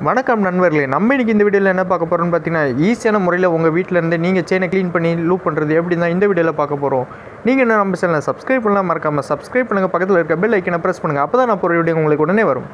வணக்கம் நண்பர்களே நம்ம இன்னைக்கு இந்த வீடியோவில் என்ன பார்க்க போகிறோம்னு பார்த்தீங்கன்னா ஈஸியான முறையில் உங்கள் வீட்டில் இருந்து நீங்கள் செயினை க்ளீன் பண்ணி லூப் பண்ணுறது எப்படி தான் இந்த வீடியோவில் பார்க்க போகிறோம் நீங்கள் என்ன நம்ம சேனலை சப்ஸ்கிரைப் பண்ணலாம் மறக்காமல் சப்ஸ்கிரைப் பண்ணுங்கள் பக்கத்தில் இருக்க பெல் ஐக்கனை ப்ரெஸ் பண்ணுங்கள் அப்போ தான் நான் போகிற வீடியோ உங்களுக்கு உடனே வரும்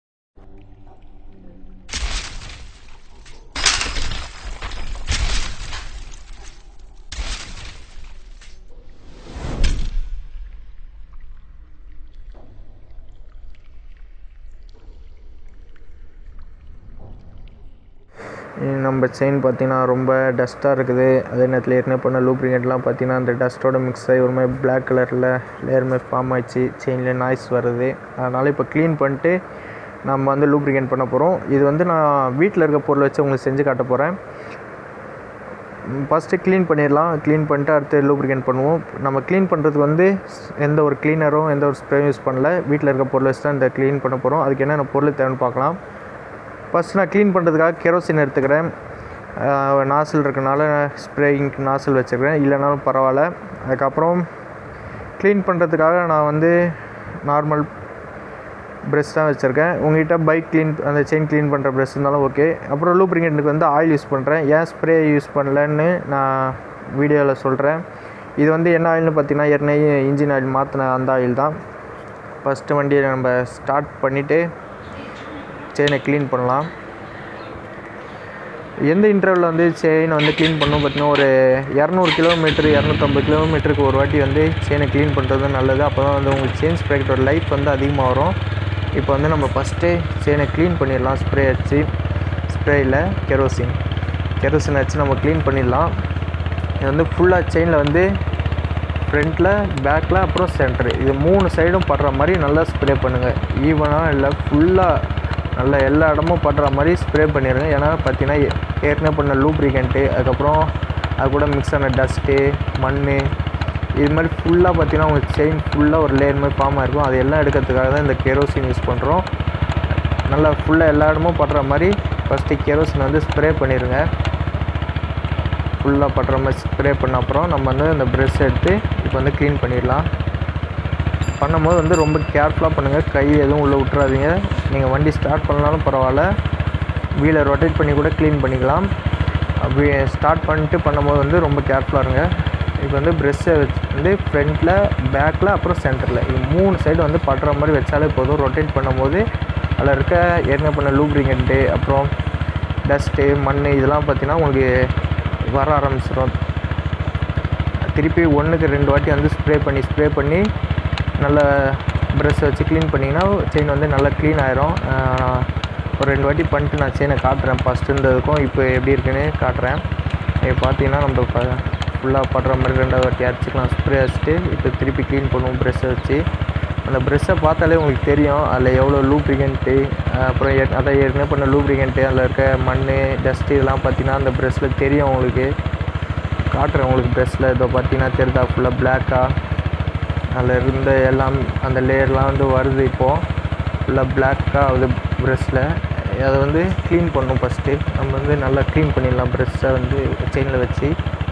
நம்ம செயின் பார்த்தீங்கன்னா ரொம்ப டஸ்ட்டாக இருக்குது அதே நேரத்தில் ஏற்கனவே பண்ண லூப்ரிகேட்லாம் பார்த்தீங்கன்னா அந்த டஸ்ட்டோட மிக்ஸ் ஆகி ஒரு மாதிரி பிளாக் கலரில் லேயர் மாதிரி ஃபார்ம் ஆயிடுச்சு செயினில் நாய்ஸ் வருது அதனால் இப்போ க்ளீன் பண்ணிட்டு நம்ம வந்து லூப்ரிகேட் பண்ண போகிறோம் இது வந்து நான் வீட்டில் இருக்க பொருளை வச்சு உங்களுக்கு செஞ்சு காட்ட போகிறேன் ஃபஸ்ட்டு க்ளீன் பண்ணிடலாம் க்ளீன் பண்ணிட்டு அடுத்து லூப்ரிகேட் பண்ணுவோம் நம்ம க்ளீன் பண்ணுறதுக்கு வந்து எந்த ஒரு க்ளீனரும் எந்த ஒரு ஸ்ப்ரேயும் யூஸ் பண்ணல வீட்டில் இருக்க பொருளை வச்சு தான் இந்த க்ளீன் பண்ண போகிறோம் அதுக்கு என்னென்ன பொருள் தேவைன்னு பார்க்கலாம் ஃபஸ்ட் நான் க்ளீன் பண்ணுறதுக்காக கெரோசின் எடுத்துக்கிறேன் நாசில் இருக்கனால ஸ்ப்ரேயிங்க்கு நாசில் வச்சுருக்கிறேன் இல்லைனாலும் பரவாயில்ல அதுக்கப்புறம் க்ளீன் பண்ணுறதுக்காக நான் வந்து நார்மல் ப்ரெஷ் தான் வச்சுருக்கேன் உங்கள்கிட்ட பைக் க்ளீன் அந்த செயின் க்ளீன் பண்ணுற ப்ரெஷ் இருந்தாலும் ஓகே அப்புறம் லூப்ரிகேட்டுக்கு வந்து ஆயில் யூஸ் பண்ணுறேன் ஏன் ஸ்ப்ரே யூஸ் பண்ணலன்னு நான் வீடியோவில் சொல்கிறேன் இது வந்து என்ன ஆயில்னு பார்த்தீங்கன்னா ஏற்கனவே இன்ஜின் ஆயில் மாற்றின அந்த ஆயில் தான் ஃபஸ்ட்டு வண்டியை நம்ம ஸ்டார்ட் பண்ணிவிட்டு செயினை க்ளீன் பண்ணலாம் எந்த இன்டர்வலில் வந்து செயினை வந்து க்ளீன் பண்ணணும் பார்த்தீங்கன்னா ஒரு இரநூறு கிலோமீட்டர் இரநூத்தம்பது கிலோமீட்டருக்கு ஒரு வாட்டி வந்து செயினை க்ளீன் பண்ணுறது நல்லது அப்போ தான் வந்து உங்களுக்கு செயின் ஸ்ப்ரேக்கோட லைஃப் வந்து அதிகமாக வரும் இப்போ வந்து நம்ம ஃபஸ்ட்டு செயினை க்ளீன் பண்ணிடலாம் ஸ்ப்ரே வச்சு ஸ்ப்ரேயில் கெரோசின் கெரோசின் வச்சு நம்ம க்ளீன் பண்ணிடலாம் இது வந்து ஃபுல்லாக செயினில் வந்து ஃப்ரண்ட்டில் பேக்கில் அப்புறம் சென்டர் இது மூணு சைடும் படுற மாதிரி நல்லா ஸ்ப்ரே பண்ணுங்கள் ஈவனாக இல்லை ஃபுல்லாக நல்லா எல்லா இடமும் படுற மாதிரி ஸ்ப்ரே பண்ணிடுங்க ஏன்னா பார்த்தீங்கன்னா ஏற்கனவே பண்ண லூப்ரிகண்ட்டு அதுக்கப்புறம் அது கூட மிக்ஸ் ஆன டஸ்ட்டு மண் இது மாதிரி ஃபுல்லாக பார்த்தீங்கன்னா உங்களுக்கு செயின் ஃபுல்லாக ஒரு லேயர் மாதிரி ஃபார்ம் ஆகிருக்கும் அது எல்லாம் எடுக்கிறதுக்காக தான் இந்த கெரோசின் யூஸ் பண்ணுறோம் நல்லா ஃபுல்லாக எல்லா இடமும் படுற மாதிரி ஃபஸ்ட்டு கெரோசின் வந்து ஸ்ப்ரே பண்ணிடுங்க ஃபுல்லாக படுற மாதிரி ஸ்ப்ரே பண்ண அப்புறம் நம்ம வந்து அந்த ப்ரெஷ் எடுத்து இப்போ வந்து க்ளீன் பண்ணிடலாம் பண்ணும்போது வந்து ரொம்ப கேர்ஃபுல்லாக பண்ணுங்கள் கை எதுவும் உள்ளே விட்டுறாதீங்க நீங்கள் வண்டி ஸ்டார்ட் பண்ணாலும் பரவாயில்ல வீலை ரொட்டேட் பண்ணி கூட க்ளீன் பண்ணிக்கலாம் அப்படி ஸ்டார்ட் பண்ணிட்டு பண்ணும்போது வந்து ரொம்ப கேர்ஃபுல்லாக இருங்க இப்போ வந்து ப்ரெஷ்ஷை வச்சு வந்து ஃப்ரண்ட்டில் பேக்கில் அப்புறம் சென்டரில் இது மூணு சைடு வந்து படுற மாதிரி வச்சாலே போதும் ரொட்டேட் பண்ணும்போது அதில் இருக்க ஏற்கனவே பண்ண லூப்ரிகண்ட்டு அப்புறம் டஸ்ட்டு மண் இதெல்லாம் பார்த்திங்கன்னா உங்களுக்கு வர ஆரம்பிச்சிடும் திருப்பி ஒன்றுக்கு ரெண்டு வாட்டி வந்து ஸ்ப்ரே பண்ணி ஸ்ப்ரே பண்ணி நல்ல ப்ரெஷ்ஷை வச்சு க்ளீன் பண்ணிங்கன்னா செயின் வந்து நல்லா க்ளீன் ஆயிரும் ஒரு ரெண்டு வாட்டி பண்ணிட்டு நான் செயினை காட்டுறேன் ஃபஸ்ட்டு இருந்ததுக்கும் இப்போ எப்படி இருக்குன்னு காட்டுறேன் இப்போ பார்த்தீங்கன்னா நம்ம ஃபுல்லாக படுற மாதிரி ரெண்டாவது வாட்டி அடிச்சுக்கலாம் ஸ்ப்ரே வச்சுட்டு இப்போ திருப்பி க்ளீன் பண்ணுவோம் ப்ரெஷ்ஷை வச்சு அந்த ப்ரெஷ்ஷை பார்த்தாலே உங்களுக்கு தெரியும் அதில் எவ்வளோ லூப்ரிகண்ட்டு அப்புறம் ஏ அதை ஏற்கனவே பண்ண லூப்ரிகண்ட்டு அதில் இருக்க மண் டஸ்ட்டு இதெல்லாம் பார்த்தீங்கன்னா அந்த ப்ரெஷ்ஷில் தெரியும் உங்களுக்கு காட்டுறேன் உங்களுக்கு ப்ரெஷ்ஷில் இதோ பார்த்தீங்கன்னா தெரிதா ஃபுல்லாக பிளாக்காக அதில் இருந்த எல்லாம் அந்த லேயர்லாம் வந்து வருது இப்போது ஃபுல்லாக பிளாக்காக ஆகுது ப்ரெஷ்ஷில் அதை வந்து க்ளீன் பண்ணும் ஃபஸ்ட்டு நம்ம வந்து நல்லா க்ளீன் பண்ணிடலாம் ப்ரெஷ்ஷை வந்து செயினில் வச்சு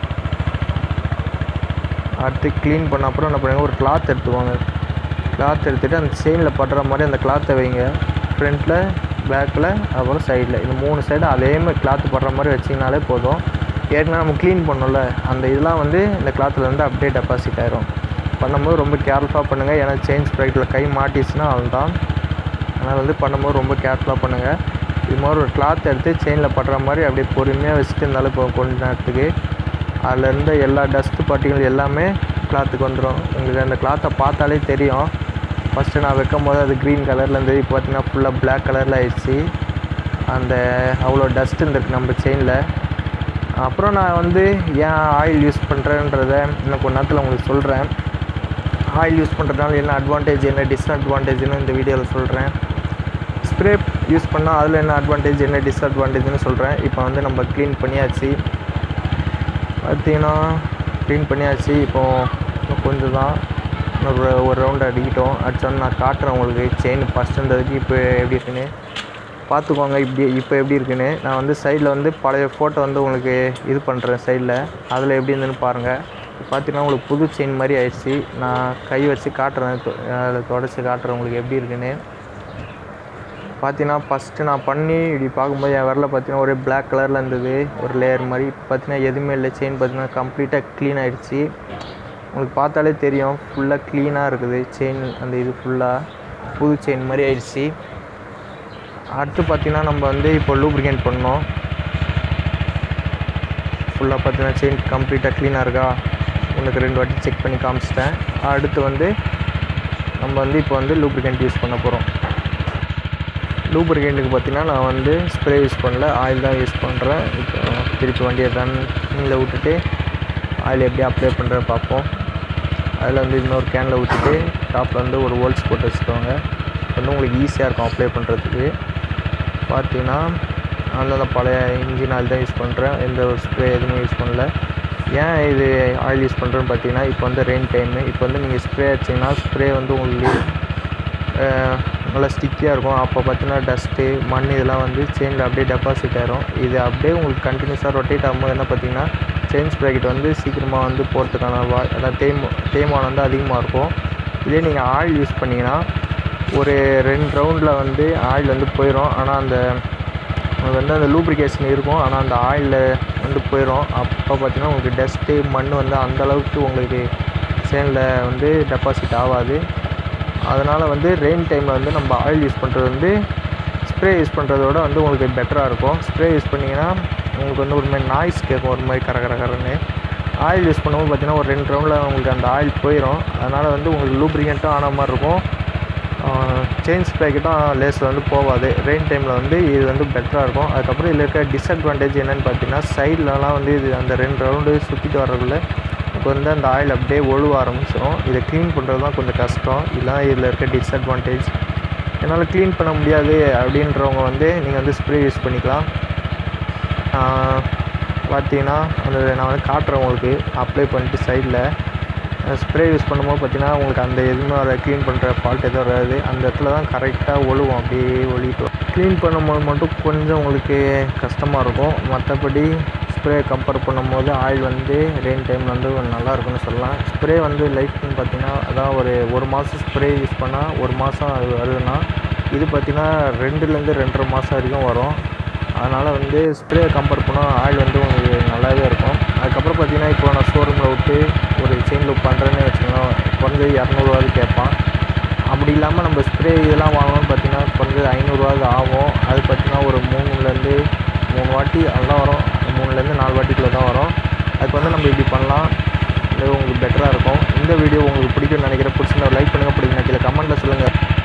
அடுத்து க்ளீன் பண்ண அப்புறம் என்ன பண்ணுங்க ஒரு கிளாத் எடுத்துவாங்க கிளாத் எடுத்துகிட்டு அந்த செயினில் படுற மாதிரி அந்த கிளாத்தை வைங்க ஃப்ரண்ட்டில் பேக்கில் அப்புறம் சைடில் இந்த மூணு சைடு அதே மாதிரி கிளாத்து படுற மாதிரி வச்சிங்கனாலே போதும் ஏற்கனவே நம்ம க்ளீன் பண்ணோம்ல அந்த இதெல்லாம் வந்து இந்த கிளாத்தில் வந்து அப்படியே டெபாசிட் ஆயிரும் பண்ணும்போது ரொம்ப கேர்ஃபுல்லாக பண்ணுங்கள் ஏன்னா செயின் ஸ்ப்ரைட்டில் கை மாட்டிச்சுன்னா அதுதான் அதனால் வந்து பண்ணும்போது ரொம்ப கேர்ஃபுல்லாக பண்ணுங்கள் இது மாதிரி ஒரு கிளாத் எடுத்து செயினில் படுற மாதிரி அப்படியே பொறுமையாக வச்சுட்டு இருந்தாலும் இப்போ கொஞ்ச நேரத்துக்கு அதில் இருந்த எல்லா டஸ்ட்டு பார்ட்டிகள் எல்லாமே கிளாத்துக்கு வந்துடும் உங்களுக்கு அந்த கிளாத்தை பார்த்தாலே தெரியும் ஃபஸ்ட்டு நான் வைக்கும் போது அது க்ரீன் கலரில் இருந்தது இப்போ பார்த்தீங்கன்னா ஃபுல்லாக பிளாக் கலரில் ஆயிடுச்சு அந்த அவ்வளோ டஸ்ட் இருந்திருக்கு நம்ம செயினில் அப்புறம் நான் வந்து ஏன் ஆயில் யூஸ் பண்ணுறேன்றத இன்னும் கொஞ்ச நேரத்தில் உங்களுக்கு சொல்கிறேன் ஆயில் யூஸ் பண்ணுறதுனால என்ன அட்வான்டேஜ் என்ன டிஸ்அட்வான்டேஜ்னு இந்த வீடியோவில் சொல்கிறேன் ஸ்ப்ரே யூஸ் பண்ணால் அதில் என்ன அட்வான்டேஜ் என்ன டிஸ்அட்வான்டேஜ்னு சொல்கிறேன் இப்போ வந்து நம்ம க்ளீன் பண்ணியாச்சு பார்த்தீங்கன்னா க்ளீன் பண்ணியாச்சு இப்போது கொஞ்சம் தான் ஒரு ஒரு ரவுண்ட் அடிக்கிட்டோம் அடித்தோன்னு நான் காட்டுறேன் உங்களுக்கு செயின் ஃபஸ்ட் இருந்ததுக்கு இப்போ எப்படி இருக்குன்னு பார்த்துக்கோங்க இப்படி இப்போ எப்படி இருக்குன்னு நான் வந்து சைடில் வந்து பழைய ஃபோட்டோ வந்து உங்களுக்கு இது பண்ணுறேன் சைடில் அதில் எப்படி இருந்துன்னு பாருங்கள் பார்த்தீங்கன்னா உங்களுக்கு புது செயின் மாதிரி ஆயிடுச்சு நான் கை வச்சு காட்டுறேன் அதில் தொடச்சி காட்டுறேன் உங்களுக்கு எப்படி இருக்குன்னு பார்த்தீங்கன்னா ஃபஸ்ட்டு நான் பண்ணி இப்படி பார்க்கும்போது என் விரல பார்த்தீங்கன்னா ஒரே Black கலரில் இருந்தது ஒரு லேயர் மாதிரி இப்போ பார்த்தீங்கன்னா எதுவுமே இல்லை செயின் பார்த்தீங்கன்னா கம்ப்ளீட்டாக க்ளீன் ஆயிடுச்சு உங்களுக்கு பார்த்தாலே தெரியும் ஃபுல்லாக க்ளீனாக இருக்குது செயின் அந்த இது ஃபுல்லாக புது செயின் மாதிரி ஆயிடுச்சு அடுத்து பார்த்தீங்கன்னா நம்ம வந்து இப்போ லூப்ரிகேட் பண்ணோம் ஃபுல்லாக பார்த்தீங்கன்னா செயின் கம்ப்ளீட்டாக க்ளீனாக இருக்கா உனக்கு ரெண்டு வாட்டி செக் பண்ணி காமிச்சிட்டேன் அடுத்து வந்து நம்ம வந்து இப்போ வந்து லூப்ரிகேண்ட் யூஸ் பண்ண போகிறோம் லூப்ரிகேண்ட்டுக்கு பார்த்தீங்கன்னா நான் வந்து ஸ்ப்ரே யூஸ் பண்ணல ஆயில் தான் யூஸ் பண்ணுறேன் இப்போ திருப்பி வண்டியை ரன்னிங்கில் விட்டுட்டு ஆயில் எப்படி அப்ளை பண்ணுற பார்ப்போம் அதில் வந்து இன்னொரு கேனில் ஊற்றிட்டு டாப்பில் வந்து ஒரு ஹோல்ஸ் போட்டு வச்சுக்கோங்க வந்து உங்களுக்கு ஈஸியாக இருக்கும் அப்ளை பண்ணுறதுக்கு பார்த்தீங்கன்னா அந்தந்த பழைய இன்ஜின் ஆயில் தான் யூஸ் பண்ணுறேன் எந்த ஒரு ஸ்ப்ரே எதுவுமே யூஸ் பண்ணல ஏன் இது ஆயில் யூஸ் பண்ணுறேன்னு பார்த்தீங்கன்னா இப்போ வந்து ரெயின் டைமு இப்போ வந்து நீங்கள் ஸ்ப்ரே அடிச்சிங்கன்னா ஸ்ப்ரே வந்து உங்களுக்கு அஹ், நல்லா ஸ்டிக்கியாக இருக்கும் அப்போ பார்த்தீங்கன்னா டஸ்ட்டு மண் இதெல்லாம் வந்து செயினில் அப்படியே டெபாசிட் ஆயிரும் இது அப்படியே உங்களுக்கு கண்டினியூஸாக ரொட்டேட் ஆகும்போது என்ன பார்த்தீங்கன்னா செயின் ஸ்ப்ரேக்கிட் வந்து சீக்கிரமாக வந்து போகிறதுக்கான வா அதான் தேய்மா தேய்மானம் வந்து அதிகமாக இருக்கும் இதே நீங்கள் ஆயில் யூஸ் பண்ணிங்கன்னா ஒரு ரெண்டு ரவுண்டில் வந்து ஆயில் வந்து போயிடும் ஆனால் அந்த உங்களுக்கு வந்து அந்த லூப்ரிகேஷன் இருக்கும் ஆனால் அந்த ஆயிலில் வந்து போயிடும் அப்போ பார்த்தீங்கன்னா உங்களுக்கு டஸ்ட்டு மண் வந்து அந்த அளவுக்கு உங்களுக்கு சேனில் வந்து டெபாசிட் ஆகாது அதனால் வந்து ரெயின் டைமில் வந்து நம்ம ஆயில் யூஸ் பண்ணுறது வந்து ஸ்ப்ரே யூஸ் பண்ணுறதோட வந்து உங்களுக்கு பெட்டராக இருக்கும் ஸ்ப்ரே யூஸ் பண்ணிங்கன்னா உங்களுக்கு வந்து ஒரு மாதிரி நாய்ஸ் கேட்கும் ஒரு மாதிரி கர கர கரன்னு ஆயில் யூஸ் பண்ணும்போது பார்த்தீங்கன்னா ஒரு ரெண்டு ரவுண்டில் உங்களுக்கு அந்த ஆயில் போயிடும் அதனால் வந்து உங்களுக்கு லூப்ரிகண்ட்டும் ஆன மாதிரி இருக்கும் செயின்ஸ் பேக்கெட்டும் லேஸில் வந்து போகாது ரெயின் டைமில் வந்து இது வந்து பெட்டராக இருக்கும் அதுக்கப்புறம் இதில் இருக்க டிஸ்அட்வான்டேஜ் என்னென்னு பார்த்தீங்கன்னா சைட்லலாம் வந்து இது அந்த ரெண்டு ரவுண்டு சுற்றிட்டு வர்றதுக்குள்ள இப்போ வந்து அந்த ஆயில் அப்படியே ஒழுவ ஆரம்பிச்சிடும் இதை க்ளீன் பண்ணுறது தான் கொஞ்சம் கஷ்டம் இதெல்லாம் இதில் இருக்க டிஸ்அட்வான்டேஜ் என்னால் க்ளீன் பண்ண முடியாது அப்படின்றவங்க வந்து நீங்கள் வந்து ஸ்ப்ரே யூஸ் பண்ணிக்கலாம் ஆஹ் பார்த்தீங்கன்னா அந்த நான் வந்து காட்டுறேன் உங்களுக்கு அப்ளை பண்ணிட்டு சைடில் ஸ்ப்ரே யூஸ் பண்ணும்போது பார்த்தீங்கன்னா உங்களுக்கு அந்த எதுவுமே வர க்ளீன் பண்ணுற ஃபால்ட் எதுவும் வராது அந்த இடத்துல தான் கரெக்டாக ஒழுவும் அப்படியே ஒழிட்டு க்ளீன் பண்ணும்போது மட்டும் கொஞ்சம் உங்களுக்கு கஷ்டமாக இருக்கும் மற்றபடி ஸ்ப்ரே கம்பேர் பண்ணும்போது ஆயில் வந்து ரெயின் டைமில் வந்து கொஞ்சம் நல்லா இருக்கும்னு சொல்லலாம் ஸ்ப்ரே வந்து லைஃப்னு பார்த்தீங்கன்னா அதான் ஒரு ஒரு மாதம் ஸ்ப்ரே யூஸ் பண்ணால் ஒரு மாதம் அது வருதுன்னா இது பார்த்தீங்கன்னா ரெண்டுலேருந்து ரெண்டரை மாதம் வரைக்கும் வரும் அதனால் வந்து ஸ்ப்ரே கம்பேர் பண்ணால் ஆயில் வந்து உங்களுக்கு நல்லாவே இருக்கும் அதுக்கப்புறம் பார்த்தீங்கன்னா இப்போ நான் ஷோரூமில் விட்டு ஒரு செயின் லூப் பண்ணுறேன்னு வச்சுக்கோங்களேன் குறைஞ்சது இரநூறுவாது கேட்பான் அப்படி இல்லாமல் நம்ம ஸ்ப்ரே இதெல்லாம் வாங்கணும்னு பார்த்தீங்கன்னா குறைஞ்சது ஐநூறுரூவாது ஆகும் அது பார்த்தீங்கன்னா ஒரு மூணுலேருந்து மூணு வாட்டி அதெல்லாம் வரும் மூணுலேருந்து நாலு வாட்டிக்குள்ளே தான் வரும் அதுக்கு வந்து நம்ம இப்படி பண்ணலாம் இது உங்களுக்கு பெட்டராக இருக்கும் இந்த வீடியோ உங்களுக்கு பிடிக்கும்னு நினைக்கிறேன் பிடிச்சிருந்தா லைக் பண்ணுங்கள் பிடிக்கும் கீழே கமெண்ட்டில் சொல்லுங்கள்